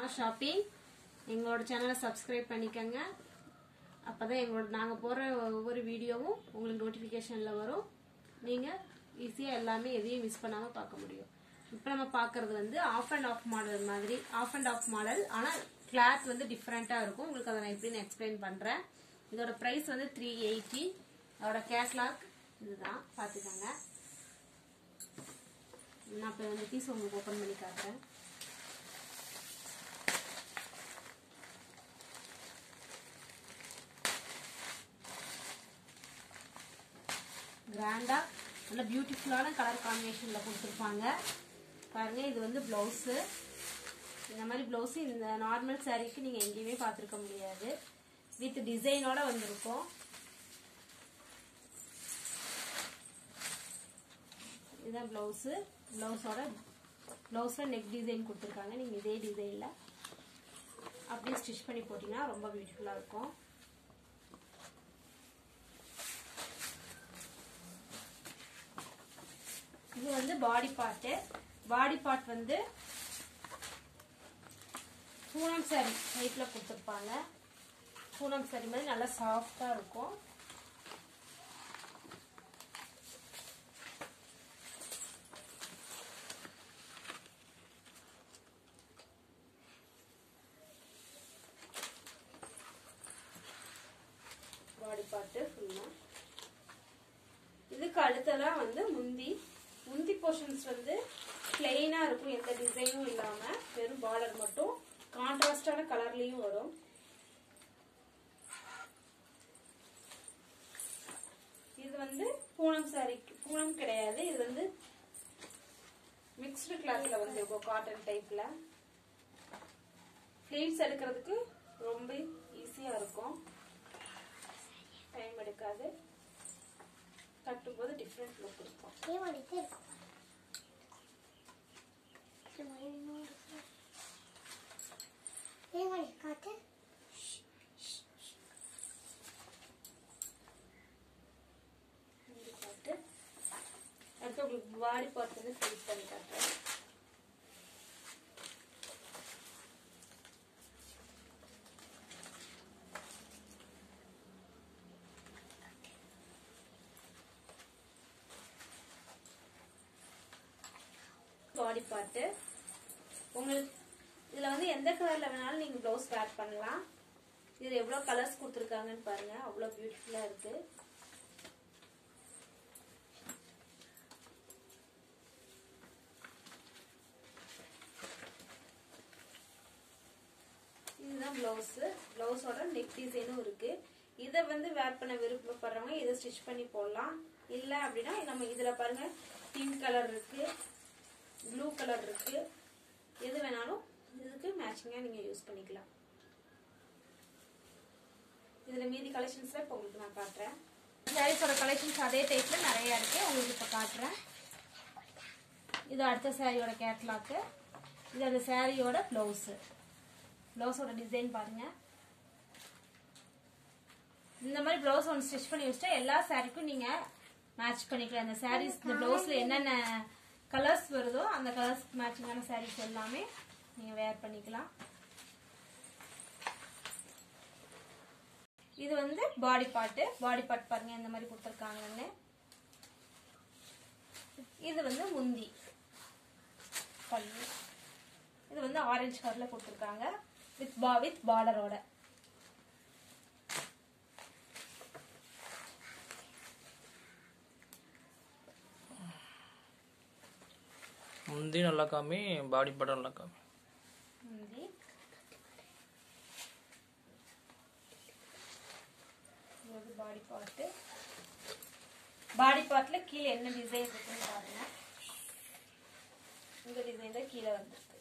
நான் ஷாப்பிங் எங்களோட சேனலை சப்ஸ்கிரைப் பண்ணிக்கோங்க அப்பதான் எங்களோட நாங்கள் போடுற ஒவ்வொரு வீடியோவும் உங்களுக்கு நோட்டிஃபிகேஷனில் வரும் நீங்கள் ஈஸியாக எல்லாமே எதையும் மிஸ் பண்ணாமல் பார்க்க முடியும் இப்போ நம்ம பார்க்கறது வந்து ஆஃப் அண்ட் ஆஃப் மாடல் மாதிரி ஆஃப் அண்ட் ஆஃப் மாடல் ஆனால் கிளாத் வந்து டிஃப்ரெண்ட்டாக இருக்கும் உங்களுக்கு அதை நான் எப்படின்னு எக்ஸ்பிளைன் பண்ணுறேன் இதோட ப்ரைஸ் வந்து த்ரீ எயிட்டி அதோட கேட்லாக் இதுதான் பார்த்துக்கோங்க நான் இப்போ இந்த பீஸ் உங்களுக்கு ஓப்பன் பண்ணி காட்டுறேன் கிராண்டா நல்ல பியூட்டிஃபுல்லான கலர் காம்பினேஷன்ல கொடுத்துருப்பாங்க பாருங்க இது வந்து பிளவுஸு இந்த மாதிரி பிளவுஸ் இந்த நார்மல் சாரீக்கு நீங்க எங்கேயுமே பார்த்துருக்க முடியாது வித் டிசைனோட வந்திருக்கும் இதுதான் பிளவுஸு பிளவுஸோட பிளவுஸில் நெக் டிசைன் கொடுத்துருக்காங்க நீங்கள் இதே டிசைனில் அப்படியே ஸ்டிச் பண்ணி போட்டிங்கன்னா ரொம்ப பியூட்டிஃபுல்லாக இருக்கும் இது வந்து பாடி பார்ட்டு பாடி பார்ட் வந்து பூனம் சாரி டைப்ல கொடுத்துருப்பாங்க பூனம் சாரி மாதிரி நல்லா சாஃப்டா இருக்கும் பாடி பார்ட்டு ஃபுல்லா இதுக்கு அடுத்ததான் வந்து முந்தி முந்தி போர்ஷன்ஸ் வந்து பிளெயினா இருக்கும் எந்த டிசைனும் இல்லாம வெறும் பார்டர் மட்டும் கான்ட்ராஸ்டான கலர்லயும் வரும் இது வந்து பூனம் சாரி பூனம் கிடையாது இது வந்து மிக்ஸ்டு கிளாத்ல வந்து இருக்கும் காட்டன் டைப்ல ஸ்லீவ்ஸ் எடுக்கிறதுக்கு ரொம்ப ஈஸியா இருக்கும் டைம் எடுக்காது கட்டும்போது டிஃப்ரெண்ட் லுக் இருக்கும் ஏமாடிட்டே இருக்கும் ஏமாடி காட்டு இங்க காட்டு அடுத்து உங்களுக்கு பாடி பார்ட் வந்து ஃபில் பண்ணி காட்டுறேன் பாடி பார்ட்டு உங்களுக்கு இதுல வந்து எந்த கலர்ல வேணாலும் நீங்க ப்ளவுஸ் வேர் பண்ணலாம் இதுல எவ்வளவு கலர்ஸ் கொடுத்துருக்காங்கன்னு பாருங்க அவ்வளவு பியூட்டிஃபுல்லா இருக்கு இதுதான் பிளவுஸ் பிளவுஸோட நெக் டிசைனும் இருக்கு இதை வந்து வேர் பண்ண விருப்பப்படுறவங்க இதை ஸ்டிச் பண்ணி போடலாம் இல்ல அப்படின்னா நம்ம இதுல பாருங்க பிங்க் கலர் இருக்கு ப்ளூ கலர் இருக்கு எது வேணாலும் இதுக்கு மேட்சிங்கா நீங்க யூஸ் பண்ணிக்கலாம் இதுல மீதி கலெக்ஷன்ஸ்ல இப்போ உங்களுக்கு நான் காட்டுறேன் சாரீஸோட கலெக்ஷன்ஸ் அதே டைப்ல நிறைய இருக்கு உங்களுக்கு இப்ப காட்டுறேன் இது அடுத்த சாரியோட கேட்லாக்கு இது அந்த சாரியோட பிளவுஸ் பிளவுஸோட டிசைன் பாருங்க இந்த மாதிரி பிளவுஸ் ஒன்று ஸ்டிச் பண்ணி வச்சுட்டா எல்லா சாரிக்கும் நீங்க மேட்ச் பண்ணிக்கலாம் இந்த சாரீஸ் இந்த பிளவுஸ்ல என்னென்ன கலர்ஸ் வருதோ அந்த கலர்ஸ் மேட்சிங்கான சாரீஸ் எல்லாமே நீங்க வேர் பண்ணிக்கலாம் இது வந்து பாடி பார்ட்டு பாடி பார்ட் பாருங்க இந்த மாதிரி கொடுத்துருக்காங்கன்னு இது வந்து முந்தி பல்லு இது வந்து ஆரஞ்சு கலர்ல கொடுத்துருக்காங்க வித் பா வித் பார்டரோட முந்தி நல்லா காமி பாடி படம் நல்லா காமி முந்தி இது வந்து பாடி பார்ட்டு பாடி பார்ட்ல கீழே என்ன டிசைன் இருக்குன்னு பாருங்க இந்த டிசைன் தான் கீழே வந்து